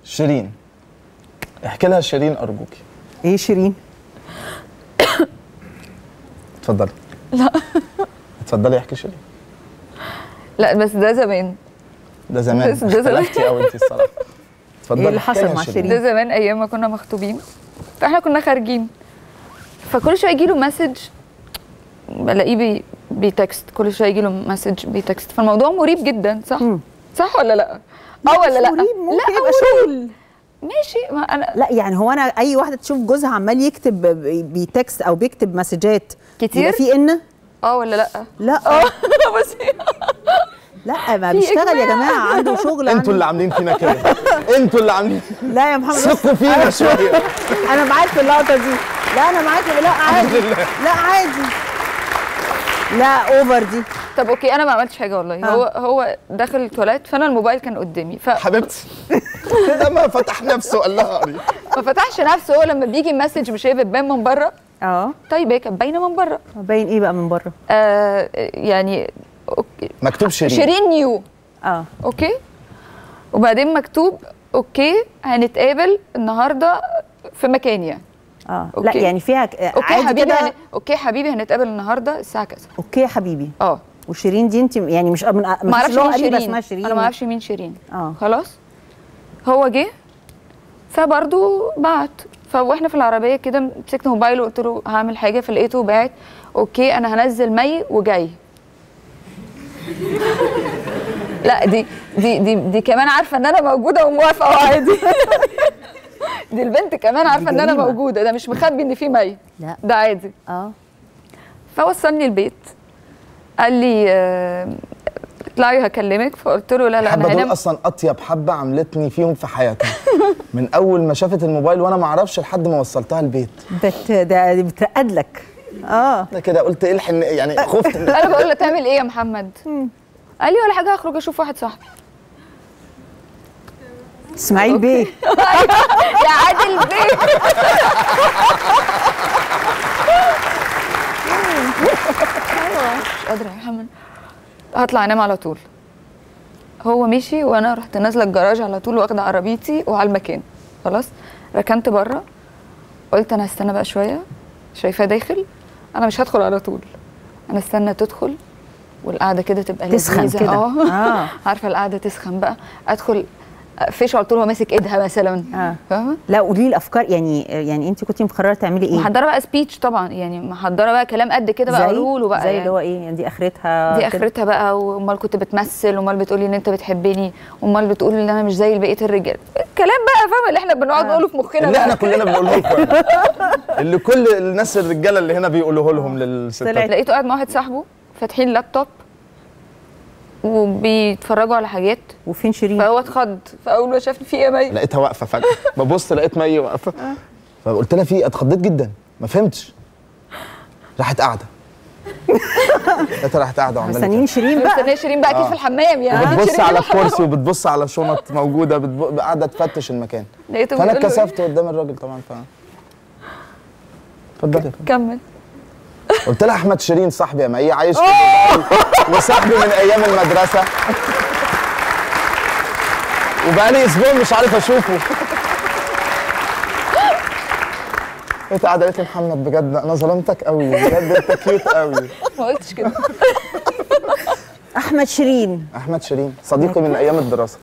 شيرين احكي لها شيرين ارجوكي ايه شيرين اتفضلي لا اتفضلي احكي شيرين لا بس ده زمان ده زمان بس ده زمان. اختلفتي قوي انت الصراحه اتفضلي ايه اللي احكي حصل لها مع ده شيرين؟ زمان ايام ما كنا مخطوبين فاحنا كنا خارجين فكل شويه يجي له مسج بلاقيه بي بيتكست كل شويه يجي له مسج بيتكست فالموضوع مريب جدا صح مم. صح ولا لا اه ولا لا مريب ممكن لا يبقى شغل ماشي ما انا لا يعني هو انا اي واحده تشوف جوزها عمال يكتب بيتكست او بيكتب مسجات كتير؟ يبقى في ان اه ولا لا لا بس لا ما في بيشتغل يا إجماع. جماعه عنده شغل انتوا عنده- اللي عاملين فينا كده انتوا اللي عاملين لا يا محمد بص، ثقوا فينا شويه انا معاك في اللقطه دي لا انا معاك لا عادي لا عادي لا اوفر دي طب اوكي انا ما عملتش حاجه والله آه. هو هو داخل التواليت فانا الموبايل كان قدامي ف حبيبتي ده ما فتح نفسه قال لها قري ما فتحش نفسه هو لما بيجي مسج مش هي بتبان من بره اه طيب هي كانت باينه من بره باين ايه بقى من بره آه يعني اوكي مكتوب شيرين شيرين نيو اه اوكي وبعدين مكتوب اوكي هنتقابل النهارده في مكان يعني اه لا أوكي. يعني فيها ك- اوكي عادي حبيبي كده هن... اوكي حبيبي هنتقابل النهارده الساعه كذا اوكي يا حبيبي اه وشيرين دي انت يعني مش من ما مش اعرفش اللي هو مين قريبة شيرين اسمها شيرين انا ما اعرفش مين شيرين اه خلاص هو جه فبرضه بعت فاحنا في العربيه كده مسكت موبايله وقلت له هعمل حاجه فلقيته باعت اوكي انا هنزل مي وجاي لا دي دي دي دي كمان عارفه ان انا موجوده وموافقه وعادي دي البنت كمان عارفه ان انا جريمة. موجوده ده مش مخبي ان في مي لا ده عادي اه فوصلني البيت قال لي آه، اطلعي هكلمك فقلت له لا لا حبه انا دول هنام اصلا اطيب حبه عملتني فيهم في حياتها من اول ما شافت الموبايل وانا ما اعرفش لحد ما وصلتها البيت بت ده دي بترقد لك اه انا كده قلت ايه الحن يعني خفت إن- انا بقول له تعمل ايه يا محمد قال لي ولا حاجه هخرج اشوف واحد صاحبي اسماعيل بيه يا عادل بيه مش قادره يا محمد هطلع انام على طول هو مشي وانا رحت نازله الجراج على طول واخده عربيتي وعلى المكان خلاص ركنت بره قلت انا هستنى بقى شويه شايفاه داخل انا مش هدخل على طول انا استنى تدخل والقعده كده تبقى تسخن لذيذة. كده. اه آه. عارفه القعده تسخن بقى ادخل فيش على طول هو ماسك ايدها مثلا آه. فاهمه لا قولي لي الافكار يعني يعني انت كنتي مقرره تعملي ايه محضره بقى سبيتش طبعا يعني محضره بقى كلام قد كده بقى اقوله له بقى زي يعني. اللي هو ايه يعني دي اخرتها دي كده؟ اخرتها بقى وامال كنت بتمثل وامال بتقولي ان انت بتحبني وامال بتقولي ان انا مش زي بقيه الرجال الكلام بقى فاهمه اللي احنا بنقعد نقوله في مخنا اللي بقى. احنا كلنا بنقوله لكم يعني. اللي كل الناس الرجاله اللي هنا بيقولوه لهم للستات طلعت. لقيته قاعد مع واحد صاحبه فاتحين لابتوب وبيتفرجوا على حاجات وفين شيرين فهو اتخض فاول ما شافني في ايه يا مي لقيتها واقفه فجاه ببص لقيت مي واقفه فقلت لها في إيه؟ اتخضيت جدا ما فهمتش راحت قاعده لقيتها راحت قاعده وعماله مستنيين شيرين بقى مستنيه شيرين بقى اكيد آه. في الحمام يعني بتبص شيرين على في الحمام. الكرسي وبتبص على شنط موجوده بتب- قاعده تفتش المكان لقيته فانا بيقول له إيه؟ اتكسفت قدام الراجل طبعا ف اتفضلي يا فندم. كمل قلت لها احمد شيرين صاحبي يا مي عايش في دبي وصاحبي من ايام المدرسه وبقالي اسبوع مش عارف اشوفه لقيت قاعده قالت لي محمد بجد انا ظلمتك قوي بجد انت كيوت قوي ما قلتش كده احمد شيرين احمد شيرين صديقي من ايام الدراسه